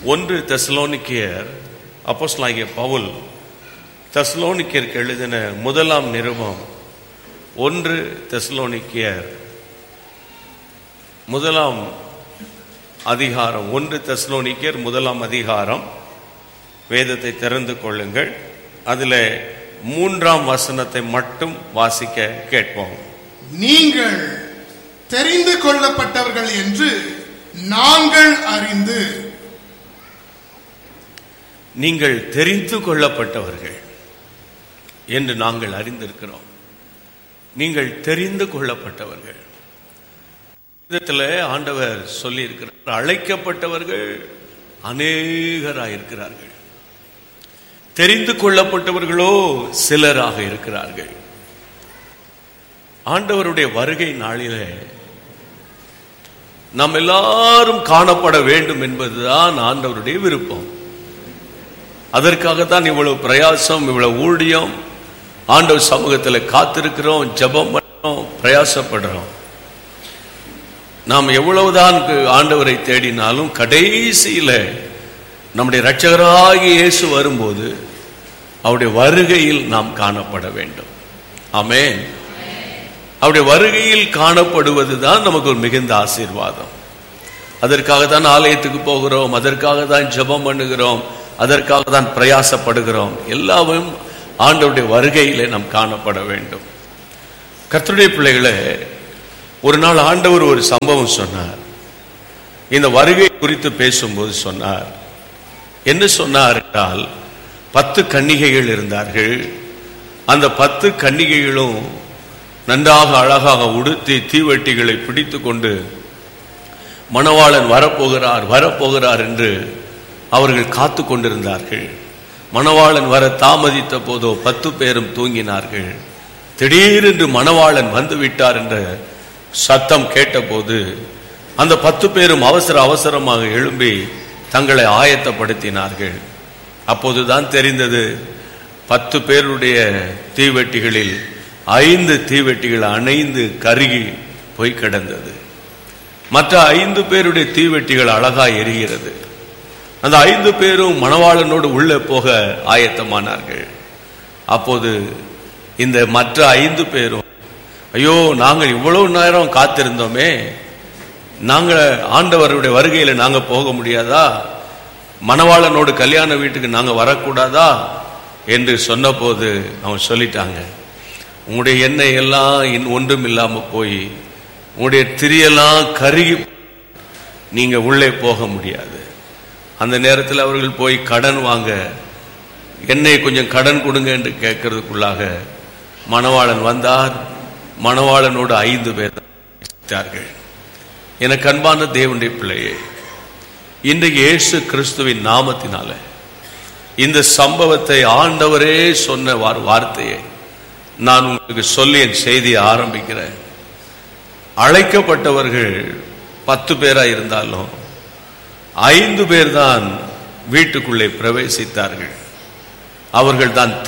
ஒன்று தெசலோனிக்கியர் அப்போஸ்தலனாகிய பவுல் தெசலோனிக்கியருக்கு எழுதின முதலாம் நிருபம் ஒன்று தெசலோனிக்கியர் முதலாம் அதிகாரம் ஒன்று தெசலோனிக்கர் முதலாம் அதிகாரம் வேதத்தை திறந்து கொள்ளுங்கள் அதில் மூன்றாம் வசனத்தை மட்டும் வாசிக்க கேட்போம் நீங்கள் தெரிந்து கொள்ளப்பட்டவர்கள் என்று நாங்கள் அறிந்து நீங்கள் தெரிந்து கொள்ளப்பட்டவர்கள் என்று நாங்கள் அறிந்திருக்கிறோம் நீங்கள் தெரிந்து கொள்ளப்பட்டவர்கள் விதத்தில் ஆண்டவர் சொல்லி இருக்கிறார் அழைக்கப்பட்டவர்கள் அநேகராயிருக்கிறார்கள் தெரிந்து கொள்ளப்பட்டவர்களோ சிலராக இருக்கிறார்கள் ஆண்டவருடைய வருகை நாளிலே நாம் எல்லாரும் காணப்பட வேண்டும் என்பதுதான் ஆண்டவருடைய விருப்பம் அதற்காகத்தான் இவ்வளவு பிரயாசம் இவ்வளவு ஊழியம் ஆண்டவர் சமூகத்தில் காத்திருக்கிறோம் ஜெபம் பண்றோம் பிரயாசப்படுறோம் நாம் எவ்வளவுதான் ஆண்டவரை தேடினாலும் கடைசியில நம்முடைய இரட்சகராகிய இயேசு வரும்போது அவருடைய வருகையில் நாம் காணப்பட வேண்டும் ஆமென் அவருடைய வருகையில் காணப்படுவது தான் நமக்கு ஒரு மிகுந்த ஆசீர்வாதம் அதற்காக தான் ஆலயத்துக்கு போகிறோம் அதற்காக தான் ஜெபம் பண்ணுகிறோம் அதற்காக தான் பிரயாசப்படுகிறோம் எல்லாவும் ஆண்டவருடைய வருகையிலே நாம் காணப்பட வேண்டும் கர்த்தருடைய பிள்ளைகளே ஒரு நாள் ஆண்டவர் ஒரு சம்பவம் சொன்னார் இந்த வருகை குறித்து பேசும்போது சொன்னார் என்ன சொன்னார் என்றால் பத்து கன்னிகைகள் இருந்தார்கள் அந்த பத்து கன்னிகைகளும் நன்றாக அழகாக உடுத்தி தீவெட்டிகளை பிடித்து கொண்டு மணவாளன் வரப்போகிறார் வரப்போகிறார் என்று அவர்கள் காத்து கொண்டிருந்தார்கள் மணவாளன் வர தாமதித்த போதோ பத்து பேரும் தூங்கினார்கள் திடீரென்று மணவாளன் வந்து விட்டார் என்ற சத்தம் கேட்டபோது அந்த பத்து பேரும் அவசர அவசரமாக எழும்பி தங்களை ஆயத்தப்படுத்தினார்கள் அப்போதுதான் தெரிந்தது பத்து பேருடைய தீவெட்டிகளில் ஐந்து தீவெட்டிகள் அணைந்து கருகி போய் கிடந்தது மற்ற ஐந்து பேருடைய தீவெட்டிகள் அழகா எரிகிறது அந்த ஐந்து பேரும் மணவாளனோடு உள்ளே போக ஆயத்தமானார்கள் அப்போது இந்த மற்ற ஐந்து பேரும் ஐயோ நாங்கள் இவ்வளவு நேரம் காத்திருந்தோமே நாங்கள் ஆண்டவருடைய வருகையில நாங்க போக முடியாதா மணவாளனோடு கல்யாண வீட்டுக்கு நாங்க வரக்கூடாதா என்று சொன்னபோது அவன் சொல்லிட்டாங்க உங்களுடைய எண்ணெய் எல்லாம் இன் ஒன்றும் இல்லாம போய் உங்களுடைய திரியெல்லாம் கருகி நீங்க உள்ளே போக முடியாது அந்த நேரத்தில் அவர்கள் போய் கடன் வாங்க எண்ணெய் கொஞ்சம் கடன் கொடுங்க என்று கேட்கறதுக்குள்ளாக மணவாளன் வந்தார் மணவாளனோடு ஐந்து பேர் தான் எனக்கு அன்பான தேவனுடைய பிள்ளையே இன்றைக்கு இயேசு கிறிஸ்துவின் நாமத்தினால இந்த சம்பவத்தை ஆண்டவரே சொன்ன வார்- வார்த்தையை நான் உங்களுக்கு சொல்லி என் செய்தியை ஆரம்பிக்கிறேன் அழைக்கப்பட்டவர்கள் பத்து பேரா இருந்தாலும் ஐந்து பேர் தான் வீட்டுக்குள்ளே பிரவேசித்தார்கள் அவர்கள் தான்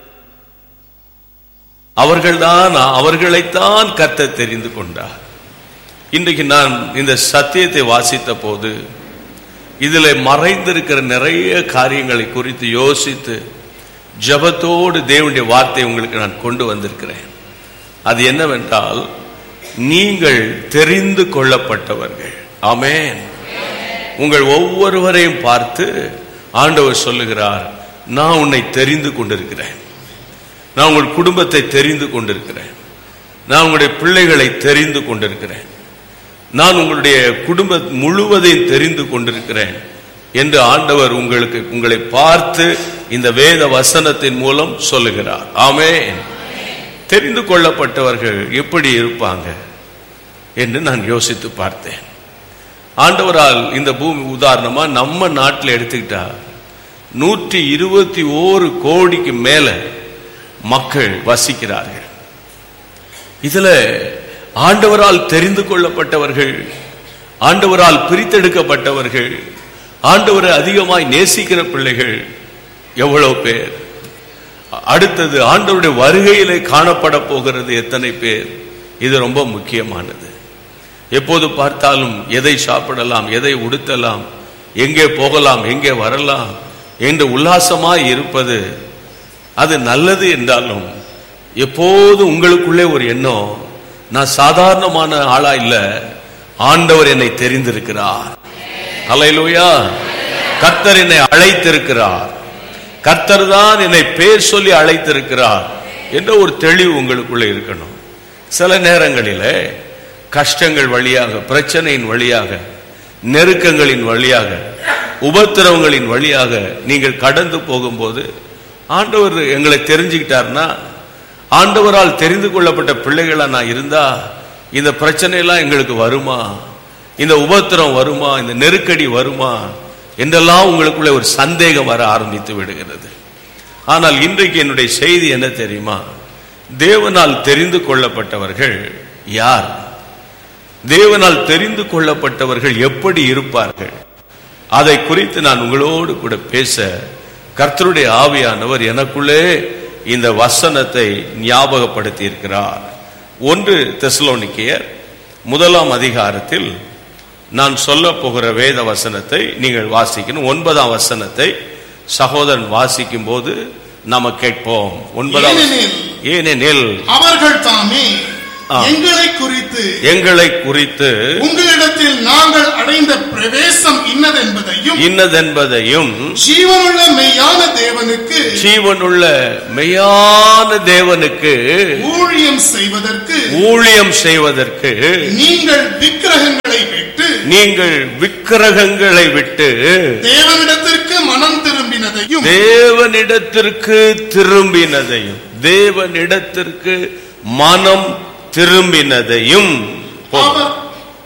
அவர்கள்தான் அவர்களைத்தான் கத்த தெரிந்து கொண்டார் இன்றைக்கு நான் இந்த சத்தியத்தை வாசித்த போது இதில் மறைந்திருக்கிற நிறைய காரியங்களை குறித்து யோசித்து ஜபத்தோடு தேவனுடைய வார்த்தை உங்களுக்கு நான் கொண்டு வந்திருக்கிறேன் அது என்னவென்றால் நீங்கள் தெரிந்து கொள்ளப்பட்டவர்கள் ஆமென் உங்கள் ஒவ்வொருவரையும் பார்த்து ஆண்டவர் சொல்லுகிறார் நான் உன்னை தெரிந்து கொண்டிருக்கிறேன் நான் உங்கள் குடும்பத்தை தெரிந்து கொண்டிருக்கிறேன் நான் உங்களுடைய பிள்ளைகளை தெரிந்து கொண்டிருக்கிறேன் நான் உங்களுடைய குடும்ப முழுவதையும் தெரிந்து கொண்டிருக்கிறேன் என்று ஆண்டவர் உங்களுக்கு உங்களை பார்த்து இந்த வேத வசனத்தின் மூலம் சொல்லுகிறார் ஆமென் தெரிந்து கொள்ளப்பட்டவர்கள் எப்படி இருப்பாங்க என்று நான் யோசித்து பார்த்தேன் ஆண்டவரால் இந்த பூமி உதாரணமா நம்ம நாட்டில் எடுத்துக்கிட்டா நூற்றி இருபத்தி ஓரு கோடிக்கு மேல மக்கள் வசிக்கிறார்கள் இதுல ஆண்டவரால் தெரிந்து கொள்ளப்பட்டவர்கள் ஆண்டவரால் பிரித்தெடுக்கப்பட்டவர்கள் ஆண்டவரை அதிகமாய் நேசிக்கிற பிள்ளைகள் எவ்வளவு பேர் அடுத்தது ஆண்டவருடைய வருகையிலே காணப்பட போகிறது எத்தனை பேர் இது ரொம்ப முக்கியமானது எப்போது பார்த்தாலும் எதை சாப்பிடலாம் எதை உடுத்தலாம் எங்கே போகலாம் எங்கே வரலாம் என்று உல்லாசமாய் இருப்பது அது நல்லது என்றாலும் எப்போது உங்களுக்குள்ளே ஒரு எண்ணம் நான் சாதாரணமான ஆளா இல்ல ஆண்டவர் என்னை தெரிந்திருக்கிறார் அல்லேலூயா கர்த்தர் என்னை அழைத்திருக்கிறார் கர்த்தர் தான் என்னை பேர் சொல்லி அழைத்திருக்கிறார் என்ற ஒரு தெளிவு உங்களுக்குள்ள இருக்கணும் சில நேரங்களிலே கஷ்டங்கள் வழியாக பிரச்சனையின் வழியாக நெருக்கங்களின் வழியாக உபத்திரவங்களின் வழியாக நீங்கள் கடந்து போகும்போது ஆண்டவர் எங்களை தெரிஞ்சுக்கிட்டார்னா ஆண்டவரால் தெரிந்து கொள்ளப்பட்ட பிள்ளைகளா நான் இருந்தா இந்த பிரச்சனை எல்லாம் எங்களுக்கு வருமா இந்த உபத்திரம் வருமா இந்த நெருக்கடி வருமா என்றெல்லாம் உங்களுக்குள்ள ஒரு சந்தேகம் வர ஆரம்பித்து விடுகிறது ஆனால் இன்றைக்கு என்னுடைய செய்தி என்ன தெரியுமா தேவனால் தெரிந்து கொள்ளப்பட்டவர்கள் யார் தேவனால் தெரிந்து கொள்ளப்பட்டவர்கள் எப்படி இருப்பார்கள் அதை குறித்து நான் உங்களோடு கூட பேச கர்த்தருடைய ஆவியானவர் எனக்குள்ளே இந்த வசனத்தை ஞாபகப்படுத்தி இருக்கிறார் ஒன்று தெசலோனிக்கேயர் முதலாம் அதிகாரத்தில் நான் சொல்ல போகிற வேத வசனத்தை நீங்கள் வாசிக்கணும் ஒன்பதாம் வசனத்தை சகோதரன் வாசிக்கும் போது நாம கேட்போம் ஒன்பதாம் ஏனெனில் ஏனெனில் அவர்கள் தாமே ஆ. எங்களை குறித்து எங்களை குறித்து உங்களிடத்தில் நாங்கள் அடைந்த பிரவேசம் இன்னதென்பதையும் இன்னதென்பதையும் ஜீவனுள்ள மெய்யான தேவனுக்கு ஜீவனுள்ள மெய்யான தேவனுக்கு ஊழியம் செய்வதற்கு ஊழியம் செய்வதற்கு நீங்கள் விக்கிரகங்களை விட்டு நீங்கள் விக்கிரகங்களை விட்டு தேவனிடத்திற்கு மனம் திரும்பினதையும் தேவனிடத்திற்கு திரும்பினதையும் தேவனிடத்திற்கு மனம் திரும்பினதையும் போதும். அவர்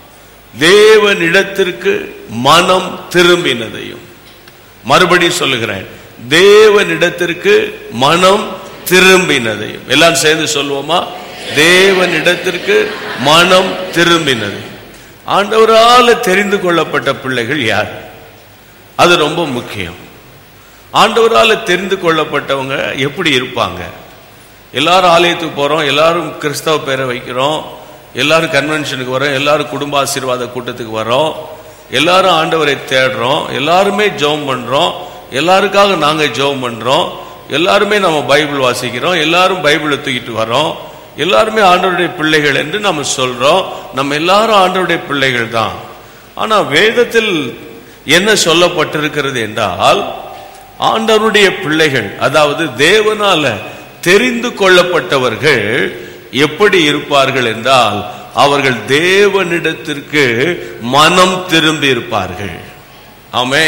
தேவனிடத்திற்கு மனம் திரும்பினதையும் மறுபடி சொல்லுகிறேன் தேவனிடத்திற்கு மனம் திரும்பினதையும் எல்லாம் சேர்ந்து சொல்லுவோமா தேவனிடத்திற்கு மனம் திரும்பினது ஆண்டவரால தெரிந்து கொள்ளப்பட்ட பிள்ளைகள் யார் அது ரொம்ப முக்கியம் ஆண்டவரால தெரிந்து கொள்ளப்பட்டவங்க எப்படி இருப்பாங்க எல்லாரும் ஆலயத்துக்கு போறோம் எல்லாரும் கிறிஸ்தவ பேரை வைக்கிறோம் எல்லாரும் கன்வென்ஷனுக்கு வரோம் எல்லாரும் குடும்ப ஆசீர்வாத கூட்டத்துக்கு வரோம் எல்லாரும் ஆண்டவரை தேடுறோம் எல்லாருமே ஜெபம் பண்றோம் எல்லாருக்காக நாங்க ஜெபம் பண்றோம் எல்லாருமே நம்ம பைபிள் வாசிக்கிறோம் எல்லாரும் பைபிளை தூக்கிட்டு வரோம் எல்லாருமே ஆண்டவருடைய பிள்ளைகள் என்று நம்ம சொல்றோம் நம்ம எல்லாரும் ஆண்டவருடைய பிள்ளைகள் தான் ஆனா வேதத்தில் என்ன சொல்லப்பட்டிருக்கிறது என்றால் ஆண்டவருடைய பிள்ளைகள் அதாவது தேவனால தெரிந்து கொள்ளப்பட்டவர்கள் எப்படி இருப்பார்கள் என்றால் அவர்கள் தேவனிடத்திற்கு மனம் திரும்பி இருப்பார்கள் ஆமே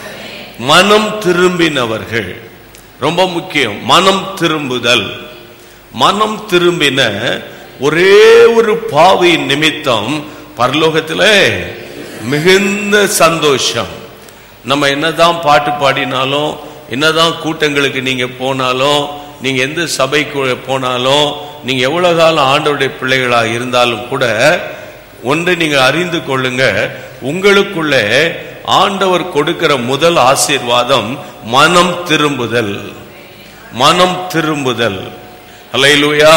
மனம் திரும்பினவர்கள் ரொம்ப முக்கியம் மனம் திரும்புதல் மனம் திரும்பின ஒரே ஒரு பாவியின் நிமித்தம் பரலோகத்திலே மிகுந்த சந்தோஷம் நம்ம என்னதான் பாட்டு பாடினாலும் என்னதான் கூட்டங்களுக்கு நீங்க போனாலும் நீங்க எந்த சபைக்கு போனாலும் நீங்க எவ்வளவு காலம் ஆண்டவருடைய பிள்ளைகளா இருந்தாலும் கூட ஒன்றை நீங்க அறிந்து கொள்ளுங்க உங்களுக்குள்ளே ஆண்டவர் கொடுக்கிற முதல் ஆசீர்வாதம் மனம் திரும்புதல் மனம் திரும்புதல் அல்லேலூயா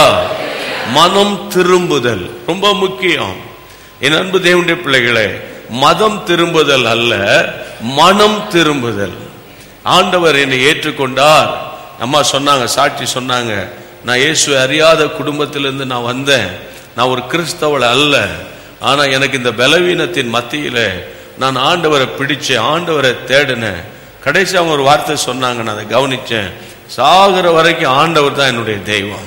மனம் திரும்புதல் ரொம்ப முக்கியம் என் அன்பு தேவனுடைய பிள்ளைகளே மதம் திரும்புதல் அல்ல மனம் திரும்புதல் ஆண்டவர் என்னை ஏற்றுக்கொண்டார் அம்மா சொன்னாங்க சாட்சி சொன்னாங்க நான் இயேசுவை அறியாத குடும்பத்திலிருந்து நான் வந்தேன் நான் ஒரு கிறிஸ்தவள் அல்ல ஆனா எனக்கு இந்த பலவீனத்தின் மத்தியில நான் ஆண்டவரை பிடிச்சேன் ஆண்டவரை தேடினேன் கடைசி அவங்க ஒரு வார்த்தை சொன்னாங்க நான் அதை கவனிச்சேன் சாகிற வரைக்கும் ஆண்டவர் தான் என்னுடைய தெய்வம்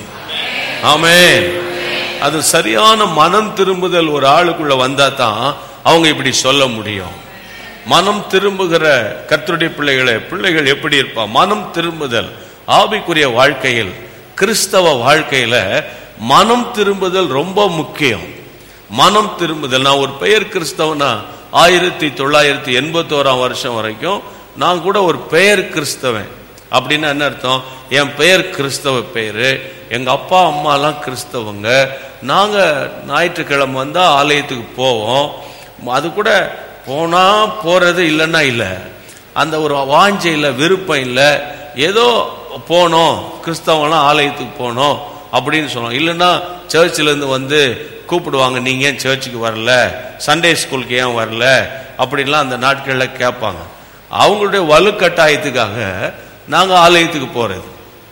ஆமென் அது சரியான மனம் திரும்புதல் ஒரு ஆளுக்குள்ள வந்தா தான் அவங்க இப்படி சொல்ல முடியும் மனம் திரும்புகிற கர்த்தருடைய பிள்ளைகளை பிள்ளைகள் எப்படி இருப்பா மனம் திரும்புதல் ஆவிக்குரிய வாழ்க்கையில் கிறிஸ்தவ வாழ்க்கையில மனம் திரும்புதல் ரொம்ப முக்கியம் மனம் திரும்புதல் நான் ஒரு பெயர் கிறிஸ்தவனா ஆயிரத்தி தொள்ளாயிரத்தி எண்பத்தோராம் வருஷம் வரைக்கும் நான் கூட ஒரு பெயர் கிறிஸ்தவன் அப்படின்னா என்ன அர்த்தம் என் பெயர் கிறிஸ்தவ பெயரு எங்க அப்பா அம்மாலாம் கிறிஸ்தவங்க நாங்க ஞாயிற்றுக்கிழமை வந்தா ஆலயத்துக்கு போவோம் அது கூட போனா போறது இல்லைன்னா இல்லை அந்த ஒரு வாஞ்சை இல்லை விருப்பம் இல்லை ஏதோ போனோம் கிறிஸ்தவங்களாம் ஆலயத்துக்கு போனோம் அப்படின்னு சொன்னோம் இல்லைன்னா சர்ச்சில் இருந்து வந்து கூப்பிடுவாங்க நீங்க ஏன் சர்ச்சுக்கு வரல சண்டே ஸ்கூலுக்கு ஏன் வரல அப்படின்லாம் அந்த நாட்கள்ல கேட்பாங்க அவங்களுடைய வலுக்கட்டாயத்துக்காக நாங்க ஆலயத்துக்கு போறது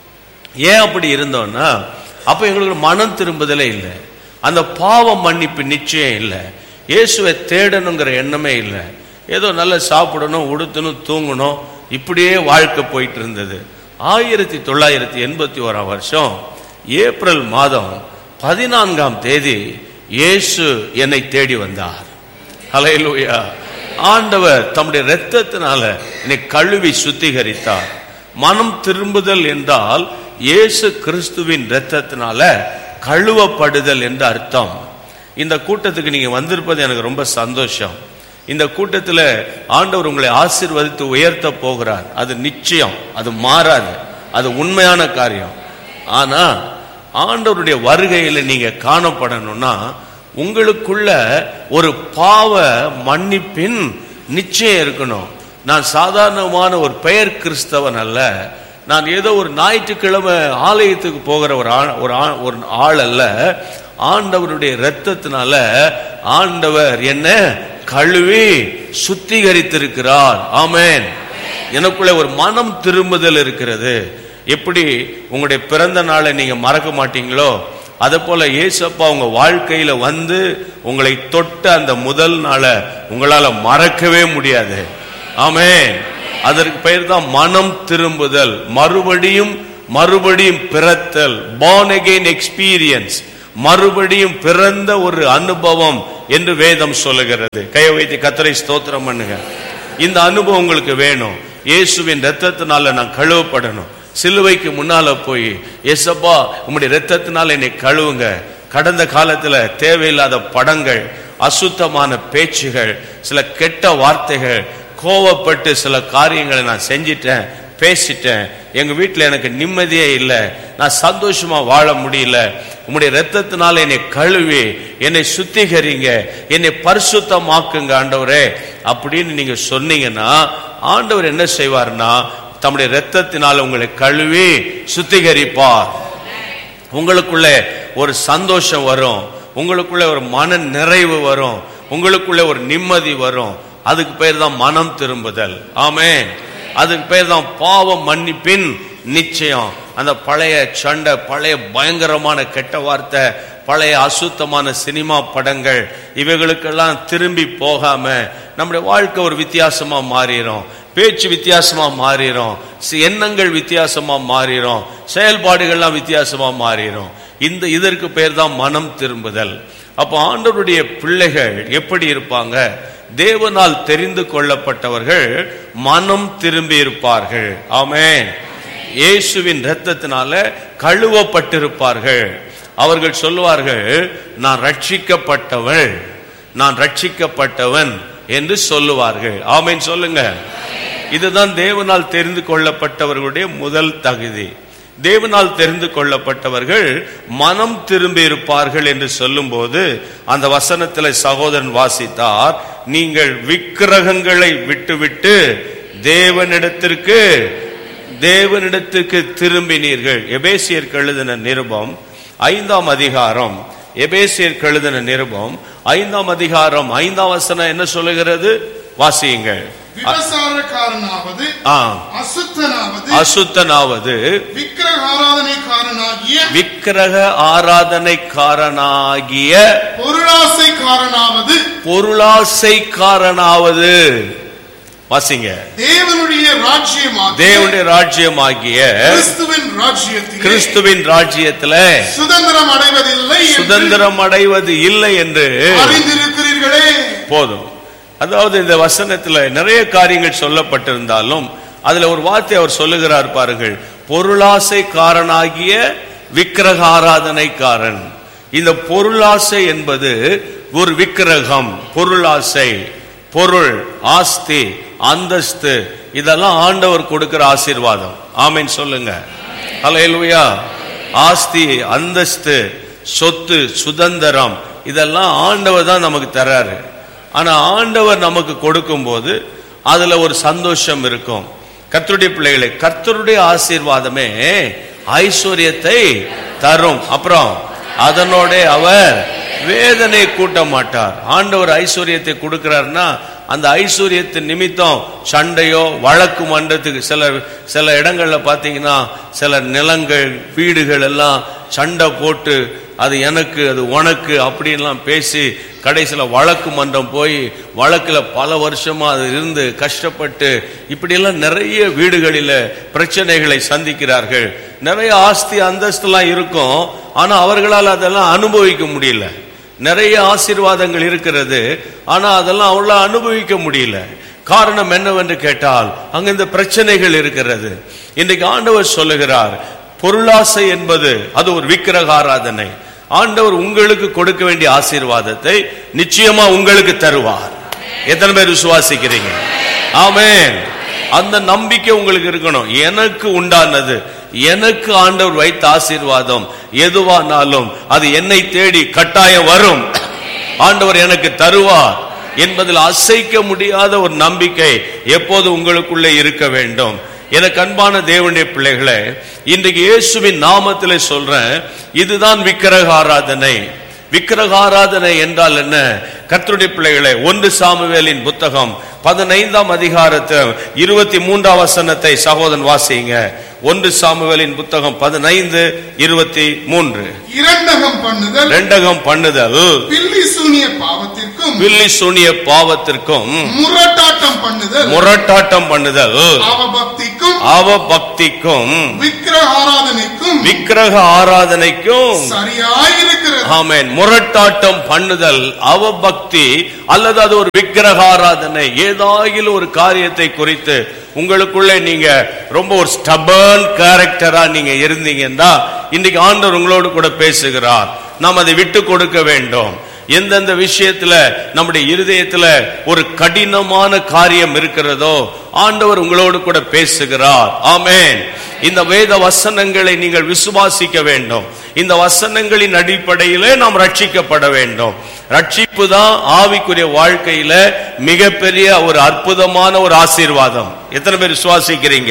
ஏன் அப்படி இருந்தோம்னா அப்ப எங்களுக்கு மனம் திரும்புதலே இல்லை அந்த பாவ மன்னிப்பு நிச்சயம் இல்லை இயேசுவை தேடணுங்கிற எண்ணமே இல்லை ஏதோ நல்லா சாப்பிடணும் உடுத்தணும் தூங்கணும் இப்படியே வாழ்க்கை போயிட்டு இருந்தது ஆயிரத்தி தொள்ளாயிரத்தி எண்பத்தி ஓராம் வருஷம் ஏப்ரல் மாதம் பதினான்காம் தேதி இயேசு என்னை தேடி வந்தார் ஹalleluya ஆண்டவர் தம்முடைய இரத்தத்தினால என்னை கழுவி சுத்திகரித்தார் மனம் திரும்புதல் என்றால் இயேசு கிறிஸ்துவின் இரத்தத்தினால கழுவப்படுதல் என்று அர்த்தம் இந்த கூட்டத்துக்கு நீங்க வந்திருப்பது எனக்கு ரொம்ப சந்தோஷம் இந்த கூட்டத்துல ஆண்டவர் உங்களை ஆசீர்வதித்து உயர்த்த போகிறார் அது நிச்சயம் அது மாறாது அது உண்மையான காரியம் ஆனா ஆண்டவருடைய வருகையில நீங்க காணப்படணும்னா உங்களுக்குள்ள ஒரு பாவ மன்னிப்பின் நிச்சயம் இருக்கணும் நான் சாதாரணமான ஒரு பெயர் கிறிஸ்தவன் அல்ல நான் ஏதோ ஒரு ஞாயிற்றுக்கிழமை ஆலயத்துக்கு போகிற ஒரு ஆ- ஒரு ஆ- ஒரு ஆள் அல்ல ஆண்டவருடைய இரத்தத்தினால ஆண்டவர் என்ன கழுவி சுத்திகரித்திருக்கிறார் ஆமென் எனக்குள்ள ஒரு மனம் திரும்புதல் இருக்கிறது எப்படி உங்களுடைய பிறந்த நாளை நீங்க மறக்க மாட்டீங்களோ அதே போல ஏசப்பா உங்க வாழ்க்கையில வந்து உங்களை தொட்ட அந்த முதல் நாளை உங்களால மறக்கவே முடியாது ஆமென் அதற்கு பெயர் தான் மனம் திரும்புதல் மறுபடியும் மறுபடியும் பிறத்தல் born again எக்ஸ்பீரியன்ஸ் மறுபடியும் பிறந்த ஒரு அனுபவம் என்று வேதம் சொல்லுகிறது கையை வைத்து கத்தரை ஸ்தோத்திரம் பண்ணுங்க இந்த அனுபவம் உங்களுக்கு வேணும் இயேசுவின் ரத்தத்தினால நான் கழுவப்படணும் சிலுவைக்கு முன்னால போய் எசப்பா உம்முடைய ரத்தத்தினால என்னை கழுவுங்க கடந்த காலத்துல தேவையில்லாத படங்கள் அசுத்தமான பேச்சுகள் சில கெட்ட வார்த்தைகள் கோவப்பட்டு சில காரியங்களை நான் செஞ்சிட்டேன் பேசிட்டேன் எங்க வீட்டுல எனக்கு நிம்மதியே இல்லை நான் சந்தோஷமா வாழ முடியல உம்முடைய ரத்தத்தினால என்னை கழுவி என்னை சுத்திகரிங்க என்னை பரிசுத்தமாக்குங்க ஆண்டவரே அப்படின்னு நீங்க சொன்னீங்கன்னா ஆண்டவர் என்ன செய்வார்னா தம்முடைய ரத்தத்தினால உங்களை கழுவி சுத்திகரிப்பார் உங்களுக்குள்ள ஒரு சந்தோஷம் வரும் உங்களுக்குள்ள ஒரு மன நிறைவு வரும் உங்களுக்குள்ள ஒரு நிம்மதி வரும் அதுக்கு பேர் தான் மனம் திரும்புதல் ஆமென் அதுக்கு பேர் தான் பாவ மன்னிப்பின் நிச்சயம் அந்த பழைய சண்டை பழைய பயங்கரமான கெட்ட வார்த்தை பழைய அசுத்தமான சினிமா படங்கள் இவைகளுக்கெல்லாம் திரும்பி போகாம நம்முடைய வாழ்க்கை ஒரு வித்தியாசமா மாறிடும் பேச்சு வித்தியாசமா மாறிடும் சி- எண்ணங்கள் வித்தியாசமா மாறிடும் செயல்பாடுகள்லாம் வித்தியாசமா மாறிடும் இந்த இதற்கு பேர் தான் மனம் திரும்புதல் அப்போ ஆண்டவருடைய பிள்ளைகள் எப்படி இருப்பாங்க தேவனால் தெரிந்து கொள்ளப்பட்டவர்கள் மனம் திரும்பி இருப்பார்கள் ஆமென் இயேசுவின் இரத்தத்தினால கழுவப்பட்டிருப்பார்கள் அவர்கள் சொல்லுவார்கள் நான் ரட்சிக்கப்பட்டவள் நான் ரட்சிக்கப்பட்டவன் என்று சொல்லுவார்கள் ஆமென் சொல்லுங்க இதுதான் தேவனால் தெரிந்து கொள்ளப்பட்டவர்களுடைய முதல் தகுதி தேவனால் தெரிந்து கொள்ளப்பட்டவர்கள் மனம் திரும்பி இருப்பார்கள் என்று சொல்லும்போது அந்த வசனத்தில் சகோதரன் வாசித்தார் நீங்கள் விக்கிரகங்களை விட்டுவிட்டு தேவனிடத்திற்கு தேவனிடத்திற்கு திரும்பினீர்கள் எபேசியர் எழுதின நிருபம் ஐந்தாம் அதிகாரம் எபேசியர் எழுதின நிருபம் ஐந்தாம் அதிகாரம் ஐந்தாம் வசனம் என்ன சொல்லுகிறது வாசியுங்கள் விபசாரக்காரனாவது ஆ அசுத்தனாவது அசுத்தனாவது விக்கிரக ஆராதனைக்காரனாகிய விக்கிரக ஆராதனைக்காரனாகிய பொருளாசைக்காரனாவது பொருளாசைக்காரனாவது வாசிங்க தேவனுடைய ராஜ்யமாக தேவனுடைய ராஜ்யமாகிய கிறிஸ்துவின் ராஜ்யத்தில் கிறிஸ்துவின் ராஜ்யத்துல சுதந்திரம் அடைவதில்லை என்று சுதந்திரம் அடைவது இல்லை என்று அறிந்திருக்கிறீர்களே போதும் அதாவது இந்த வசனத்துல நிறைய காரியங்கள் சொல்லப்பட்டிருந்தாலும் அதுல ஒரு வார்த்தை அவர் சொல்லுகிறார் பாருங்கள் பொருளாசைக்காரனாகிய விக்கிரக ஆராதனைக்காரன் இந்த பொருளாசை என்பது ஒரு விக்கிரகம் பொருளாசை பொருள் ஆஸ்தி அந்தஸ்து இதெல்லாம் ஆண்டவர் கொடுக்கிற ஆசீர்வாதம் ஆமென் சொல்லுங்க ஹalleluya ஆஸ்தி அந்தஸ்து சொத்து சுதந்திரம் இதெல்லாம் ஆண்டவர் தான் நமக்கு தராரு ஆனா ஆண்டவர் நமக்கு கொடுக்கும்போது அதுல ஒரு சந்தோஷம் இருக்கும் கர்த்தருடைய பிள்ளைகளை கர்த்தருடைய ஆசீர்வாதமே ஐஸ்வர்யத்தை தரும் அப்புறம் அதனோட அவர் வேதனை கூட்ட மாட்டார் ஆண்டவர் ஐஸ்வர்யத்தை கொடுக்கிறார்னா அந்த ஐஸ்வர்யத்தின் நிமித்தம் சண்டையோ வழக்கு மன்றத்துக்கு சில சில இடங்கள்ல பாத்தீங்கன்னா சில நிலங்கள் வீடுகள் எல்லாம் சண்டை போட்டு அது எனக்கு அது உனக்கு அப்படின்லாம் பேசி கடைசியில் வழக்கு மன்றம் போய் வழக்குல பல வருஷமா அது இருந்து கஷ்டப்பட்டு இப்படியெல்லாம் நிறைய வீடுகளில் பிரச்சனைகளை சந்திக்கிறார்கள் நிறைய ஆஸ்தி அந்தஸ்துலாம் இருக்கும் ஆனா அவர்களால் அதெல்லாம் அனுபவிக்க முடியல நிறைய ஆசீர்வாதங்கள் இருக்கிறது ஆனா அதெல்லாம் அவ்வளவு அனுபவிக்க முடியல காரணம் என்னவென்று கேட்டால் அங்க இந்த பிரச்சனைகள் இருக்கிறது இன்றைக்கு ஆண்டவர் சொல்லுகிறார் பொருளாசை என்பது அது ஒரு விக்கிரக ஆராதனை ஆண்டவர் உங்களுக்கு கொடுக்க வேண்டிய ஆசீர்வாதத்தை நிச்சயமா உங்களுக்கு தருவார் எத்தனை பேர் விசுவாசிக்கிறீங்க ஆமென் அந்த நம்பிக்கை உங்களுக்கு இருக்கணும் எனக்கு உண்டானது எனக்கு ஆண்டவர் வைத்த ஆசீர்வாதம் எதுவானாலும் அது என்னை தேடி கட்டாயம் வரும் ஆண்டவர் எனக்கு தருவார் என்பதில் அசைக்க முடியாத ஒரு நம்பிக்கை எப்போது உங்களுக்குள்ளே இருக்க வேண்டும் எனக்கு அன்பான தேவனுடைய பிள்ளைகளே இன்றைக்கு இயேசுவின் நாமத்திலே சொல்றேன் இதுதான் விக்கிரக ஆராதனை விக்கிரக ஆராதனை என்றால் என்ன கர்த்தருடைய பிள்ளைகளே ஒன்று சாமுவேலின் புத்தகம் பதினைந்தாம் அதிகாரத்தை இருபத்தி மூன்றாம் வசனத்தை சகோதரன் வாசிங்க ஒன்று சாமுவேலின் புத்தகம் பதினைந்து இருபத்தி மூன்று இரண்டகம் பண்ணுதல் ரெண்டகம் பண்ணுதல் பில்லி சூனிய பாவத்திற்கும் பில்லி சூனிய பாவத்திற்கும் முரட்டாட்டம் பண்ணுதல் முரட்டாட்டம் பண்ணுதல் அவபக்திக்கும் அவ பக்திக்கும் விக்கிரக ஆராதனைக்கும் விக்கிரக ஆராதனைக்கும் சரியாயிருக்கிறது ஆமென் முரட்டாட்டம் பண்ணுதல் அவபக்தி அல்லது அது ஒரு விக்கிரக ஆராதனை ஏதாயிலும் ஒரு காரியத்தை குறித்து உங்களுக்குள்ளே நீங்க ரொம்ப ஒரு ஸ்டபர்ன் கேரக்டரா நீங்க இருந்தீங்கன்னா இன்னைக்கு ஆண்டவர் உங்களோடு கூட பேசுகிறார் நாம் அதை விட்டு கொடுக்க வேண்டும் எந்தெந்த விஷயத்துல நம்முடைய இருதயத்துல ஒரு கடினமான காரியம் இருக்கிறதோ ஆண்டவர் உங்களோடு கூட பேசுகிறார் ஆமென் இந்த வேத வசனங்களை நீங்கள் விசுவாசிக்க வேண்டும் இந்த வசனங்களின் அடிப்படையிலே நாம் ரட்சிக்கப்பட வேண்டும் ரட்சிப்பு தான் ஆவிக்குரிய வாழ்க்கையில மிகப்பெரிய ஒரு அற்புதமான ஒரு ஆசீர்வாதம் எத்தனை பேர் விசுவாசிக்கிறீங்க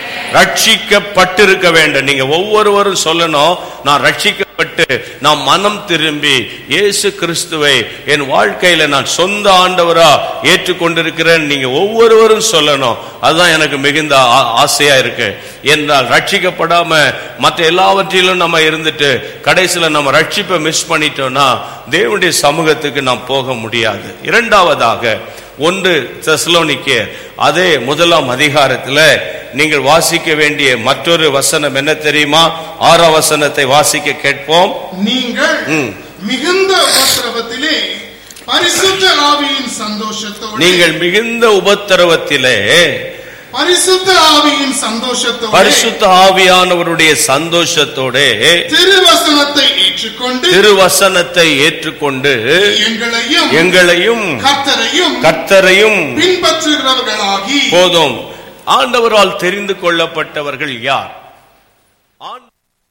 ரட்சிக்கப்பட்டிருக்க வேண்டும் நீங்க ஒவ்வொருவரும் சொல்லணும் நான் ரட்சிக்கப்பட்டு நான் மனம் திரும்பி இயேசு கிறிஸ்துவை என் வாழ்க்கையில நான் சொந்த ஆண்டவரா ஏற்றுக்கொண்டிருக்கிறேன் நீங்க ஒவ்வொருவரும் சொல்லணும் அதுதான் எனக்கு மிகுந்த ஆ- ஆசையா இருக்கு என்றால் ரட்சிக்கப்படாம மற்ற எல்லாவற்றிலும் நம்ம இருந்துட்டு கடைசியில நம்ம ரட்சிப்பை மிஸ் பண்ணிட்டோம்னா தேவனுடைய சமூகத்துக்கு நாம் போக முடியாது இரண்டாவதாக ஒன்று தெசலோனிக்கே அதே முதலாம் அதிகாரத்துல நீங்கள் வாசிக்க வேண்டிய மற்றொரு வசனம் என்ன தெரியுமா ஆறாம் வசனத்தை வாசிக்க கேட்போம் நீங்கள் ம். மிகுந்த உபத்திரவத்திலே பரிசுத்த ஆவியின் சந்தோஷத்தோடு நீங்கள் மிகுந்த உபத்திரவத்திலே பரிசுத்த ஆவியின் சந்தோஷத்தோடு பரிசுத்த ஆவியானவருடைய சந்தோஷத்தோட திருவசனத்தை ஏற்றுக்கொண்டு திருவசனத்தை ஏற்றுக்கொண்டு எங்களையும் எங்களையும் கர்த்தரையும் கர்த்தரையும் பின்பற்றுகிறவர்களாகி போதும் ஆண்டவரால் தெரிந்து கொள்ளப்பட்டவர்கள் யார் ஆண்-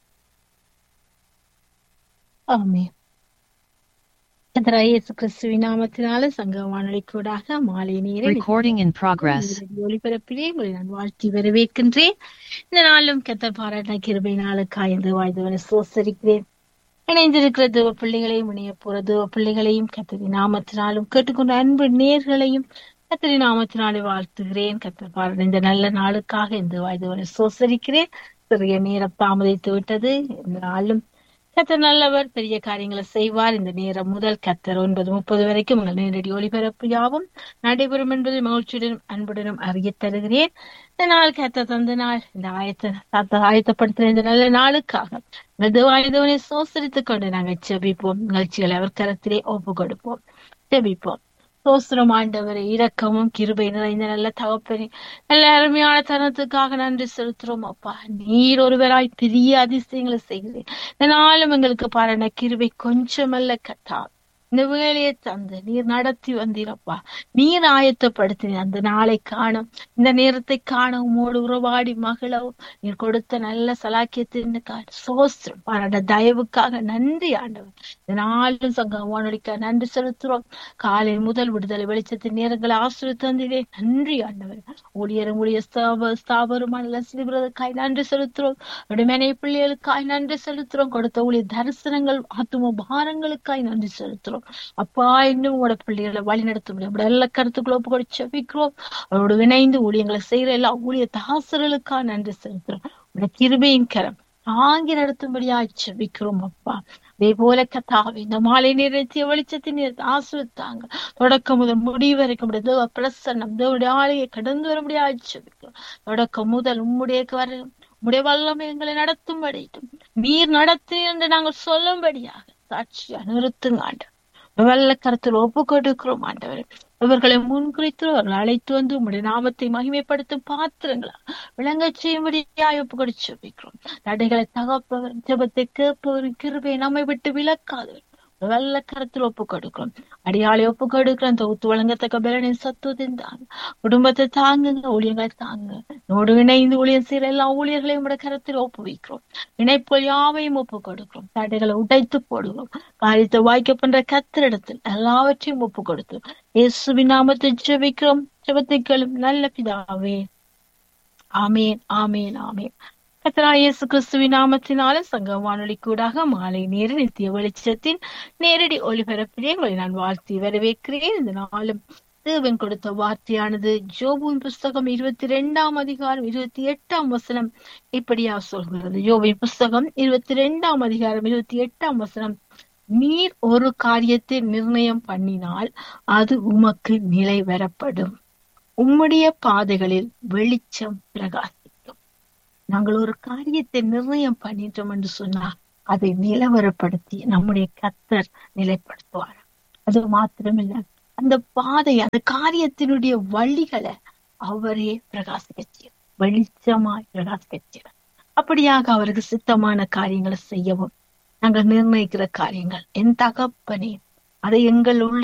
ஆமென் கர்த்தராகிய இயேசு கிறிஸ்துவின் நாமத்தினால சங்க வானொலிக்கூடாக மாலை நேர Recording in progress. ஒளிபரப்பிலே உங்களை நான் வாழ்த்தி வரவேற்கின்றேன் இந்த நாளும் கத்தர் பாராட்டின கிருபை நாளுக்காய் இந்த வாழ்ந்தவனை சோசரிக்கிறேன் இணைந்திருக்கிற தேவ பிள்ளைகளையும் இணைய போற தேவ பிள்ளைகளையும் கத்தரி நாமத்தினாலும் கேட்டுக்கொண்ட அன்பு நேர்களையும் கத்தரி நாமத்தினாலே வாழ்த்துகிறேன் கத்தர் பாராட்ட இந்த நல்ல நாளுக்காக இந்த வாழ்ந்தவனை சோசரிக்கிறேன் சிறிய நேரம் தாமதித்து விட்டது இந்த நாளும் கத்தர் நல்லவர் பெரிய காரியங்களை செய்வார் இந்த நேரம் முதல் கத்தர் ஒன்பது முப்பது வரைக்கும் உங்கள் நேரடி ஒளிபரப்பு யாவும் நடைபெறும் என்பதை மகிழ்ச்சியுடனும் அன்புடனும் அறியத் தருகிறேன் இந்த நாள் கத்த தந்த நாள் இந்த ஆயத்த தாத்த ஆயத்தப்படுத்துற இந்த நல்ல நாளுக்காக மெதுவாயுதவனை சோசரித்துக் கொண்டு நாங்கள் செபிப்போம் நிகழ்ச்சிகளை அவர் கரத்திலே ஒப்பு கொடுப்போம் செபிப்போம் சோஸ்திரம் ஆண்டவரை இரக்கமும் கிருபை நிறைந்த நல்ல தகப்பனே நல்ல அருமையான தருணத்துக்காக நன்றி செலுத்துறோம் அப்பா நீர் ஒருவராய் பெரிய அதிசயங்களை செய்கிறேன் இந்த நாளும் எங்களுக்கு பாருன கிருபை கொஞ்சமல்ல கத்தா இந்த வேலையை தந்து நீர் நடத்தி வந்தீரப்பா நீர் ஆயத்தப்படுத்தின அந்த நாளை காணும் இந்த நேரத்தை காண உமோடு உறவாடி மகளவும் நீர் கொடுத்த நல்ல சலாக்கியத்தின் சோஸ்திரம் பாராட்ட தயவுக்காக நன்றி ஆண்டவர் இந்த நாளும் சங்க வானொலிக்க நன்றி செலுத்துறோம் காலை முதல் விடுதலை வெளிச்சத்தின் நேரங்களை ஆசிரியத்து வந்தீரே நன்றி ஆண்டவர் ஊழியரும் ஊழிய ஸ்தாப ஸ்தாபருமான லட்சுமி பிரதற்காய் நன்றி செலுத்துறோம் விடுமனை பிள்ளைகளுக்காய் நன்றி செலுத்துறோம் கொடுத்த ஊழிய தரிசனங்கள் ஆத்தும பாரங்களுக்காய் நன்றி செலுத்துறோம் அப்பா இன்னும் உங்களோட பிள்ளைகளை வழி நடத்த முடியும் நம்மளோட எல்லா கருத்துக்களை ஒப்பு கொடுத்து செபிக்கிறோம் அவரோட இணைந்து ஊழியங்களை செய்யற எல்லா ஊழிய தாசர்களுக்கா நன்றி செலுத்துறோம் உடைய கிருபையின் கரம் தாங்கி நடத்தும்படியா செபிக்கிறோம் அப்பா அதே போல கத்தாவே இந்த மாலை நேரத்திய வெளிச்சத்தின் நேரத்தை ஆசிரித்தாங்க தொடக்கம் முதல் முடிவு வரைக்கும் உடைய தேவ பிரசன்னம் தேவனுடைய ஆலையை கடந்து வர முடியாது செபிக்கிறோம் தொடக்கம் முதல் உம்முடைய வர உம்முடைய வல்லமை எங்களை நடத்தும்படி நீர் நடத்து என்று நாங்கள் சொல்லும்படியாக சாட்சியா நிறுத்துங்க ஆண்டவர் வெள்ள கருத்தில் ஒப்பு கொடுக்கிறோம் ஆண்டவர் இவர்களை முன்குறித்து அவர்கள் அழைத்து வந்து உம்முடைய நாமத்தை மகிமைப்படுத்தும் பாத்திரங்களா விளங்க செய்யும்படியாய் ஒப்பு கொடுத்து வைக்கிறோம் தடைகளை தகப்பவர் ஜபத்தை கேட்பவர் கிருபை நம்மை விட்டு விலக்காதவர் வெள்ள கருத்தில் ஒப்பு கொடுக்கிறோம் அடியாளை ஒப்பு கொடுக்கிறோம் அந்த ஒத்து வழங்கத்தக்க பலனின் சத்துவத்தின் தாங்க குடும்பத்தை தாங்குங்க ஊழியங்களை தாங்க நோடு இணைந்து ஊழியம் செய்யற எல்லா ஊழியர்களையும் உடைய கருத்தில் ஒப்பு வைக்கிறோம் இணைப்புகள் யாவையும் ஒப்பு கொடுக்கிறோம் தடைகளை உடைத்து போடுகிறோம் காரியத்தை வாய்க்க பண்ற கத்திரிடத்தில் எல்லாவற்றையும் ஒப்பு கொடுத்து இயேசுவின் நாமத்தை ஜெபிக்கிறோம் ஜெபத்தைகளும் நல்ல பிதாவே ஆமேன் ஆமேன் ஆமேன் கத்தரா இயேசு கிறிஸ்துவின் நாமத்தினால சங்க வானொலி கூடாக மாலை நேர நித்திய வெளிச்சத்தின் நேரடி ஒளிபரப்பிலே உங்களை நான் வாழ்த்தி வரவேற்கிறேன் இந்த நாளும் தேவன் கொடுத்த வார்த்தையானது ஜோபுவின் புஸ்தகம் இருபத்தி ரெண்டாம் அதிகாரம் இருபத்தி எட்டாம் வசனம் இப்படியா சொல்கிறது யோபின் புஸ்தகம் இருபத்தி ரெண்டாம் அதிகாரம் இருபத்தி எட்டாம் வசனம் நீர் ஒரு காரியத்தை நிர்ணயம் பண்ணினால் அது உமக்கு நிலை வரப்படும் உம்முடைய பாதைகளில் வெளிச்சம் பிரகாசிக்கும் நாங்கள் ஒரு காரியத்தை நிர்ணயம் பண்ணிட்டோம் என்று சொன்னா அதை நிலவரப்படுத்தி நம்முடைய கத்தர் நிலைப்படுத்துவார் அது மாத்திரமில்ல அந்த பாதை அந்த காரியத்தினுடைய வழிகளை அவரே பிரகாசிக்க செய்யும் வெளிச்சமாய் பிரகாசிக்க செய்யும் அப்படியாக அவருக்கு சித்தமான காரியங்களை செய்யவும் நாங்கள் நிர்ணயிக்கிற காரியங்கள் என் தகப்பனே அதை எங்கள் உள்ள